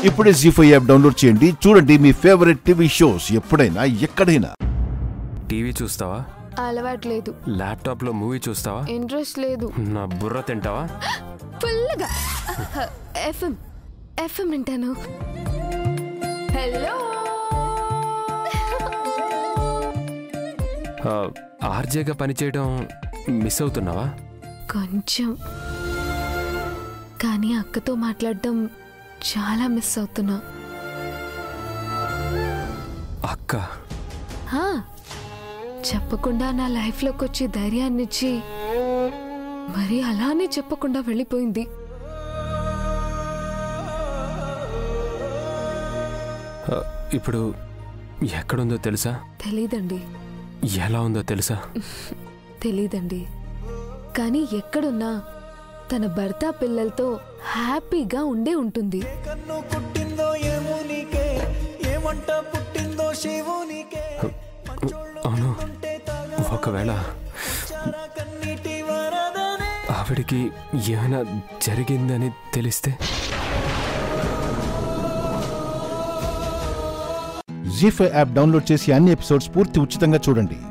ఇప్పుడే G five app download చేయండి చూడండి మీ ఫేవరెట్ టీవీ షోస్ ఎప్పుడైనా ఎక్కడైనా టీవీ చూస్తావా అలవాట్లేదు ల్యాప్టాప్లో మూవీ చూస్తావా ఇంట్రెస్ట్ లేదు నా బుర్ర తింటావా ఫుల్గా ఎఫ్ఎం ఎఫ్ఎం వింటాను హలో ఆ, ఆర్జేగా పనిచేయడం మిస్ అవుతున్నావా కొంచెం కానీ అక్కతో మాట్లాడడం చాలా మిస్ అవుతున్నా అక్క హా, చెప్పకుండా నా లైఫ్లోకి వచ్చి ధైర్యాన్ని ఇచ్చి మరి అలానే చెప్పకుండా వెళ్ళిపోయింది ఆ, ఇప్పుడు ఎక్కడుందో తెలుసా తెలీదండి ఎలా ఉందో తెలుసా తెలీదండి కానీ ఎక్కడున్నా తన భర్త పిల్లలతో హ్యాపీగా ఉండే ఉంటుంది కన్ను పుట్టిందో ఏమునికే ఏమంట పుట్టిందో శివునికే అవును ఒకవేళ చారా కన్నీటి వరదనే ఆవిడికి ఏమైనా జరిగిందని తెలిస్తే జీ ఫైవ్ యాప్ డౌన్లోడ్ చేసి అన్ని ఎపిసోడ్స్ పూర్తి ఉచితంగా చూడండి